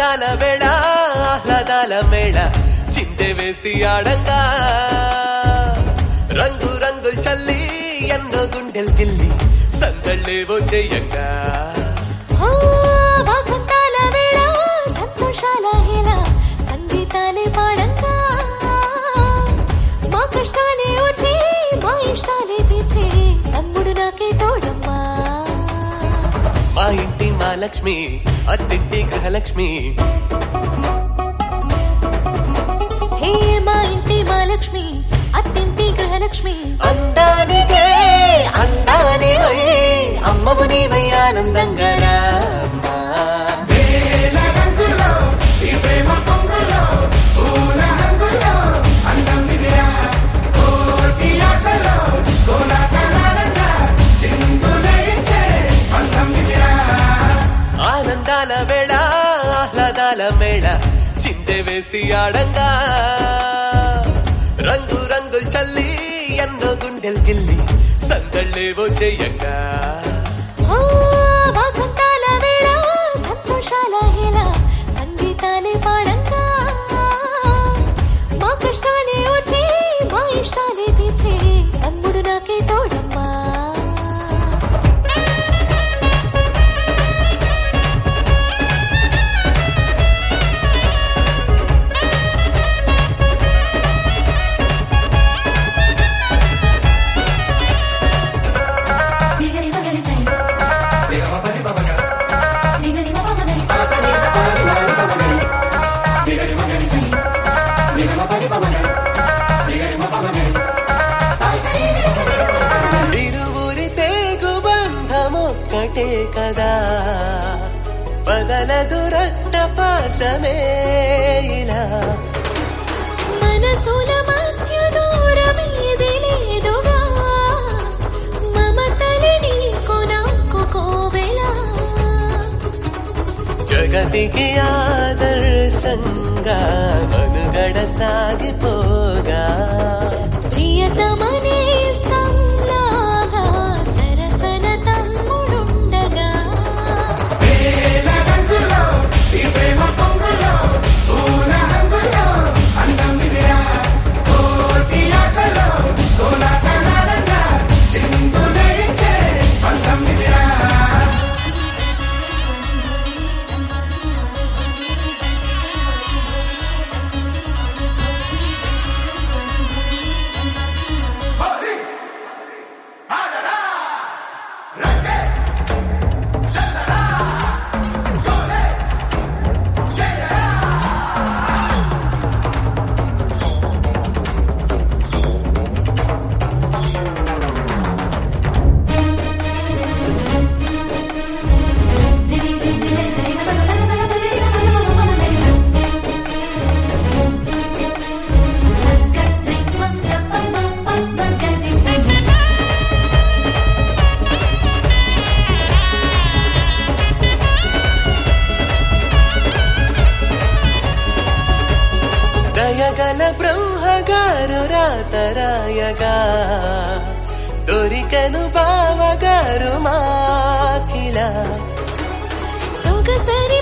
ఆనందాల వేళ ఆహ్లాదాల మేళ చిందె వేసి ఆడంగా రంగు రంగులు చల్లి ఎన్నో గుండెలు గిల్లి సందళ్ళేవో చెయ్యంగా ఓ వాసంతాల వేళ సంతోషాల హేళ సంగీతాలే పాడంగా మా కష్టాలే వచ్చి మా ఇష్టాలే తీర్చే తమ్ముడు నాకే తోడమ్మా మా ఇంటి మా లక్ష్మి అత్తింటి గృహలక్ష్మి హే మా ఇంటి మా లక్ష్మి అత్తింటి గృహలక్ష్మి అందానికే అందానివై అమ్మవు నీవై ఆనందంగా రామ్మా. ఆనందాల వేళ ఆహ్లాదాల మేళ చిందె వేసి ఆడంగా రంగు రంగులు చల్లి ఎన్నో గుండెలు గిల్లి సందళ్ళేవో చెయ్యంగా ఓ వాసంతాల వేళ సంతోషాల హేళ సంగీతాలే పాడంగా మా కష్టాలే వచ్చి మా ఇష్టాలే తీర్చే తమ్ముడు నాకే తోడమ్మా ఇరువురి పేగు బంధమొక్కటే కదా బదలదు రక్త పాశమే ఇలా మనసుల మధ్య దూరమేది లేదుగా మమతలి నీకు నాకు కోవెల జగతికి ఆదర్శంగా మనుగడ సాగిపోగా ప్రియతమనే స్తంలాగా సరసన తమ్ముడుండగా దయగల బ్రహ్మగారు రాతరాయగా దొరికను బావగారు మాకిలా సొగసరి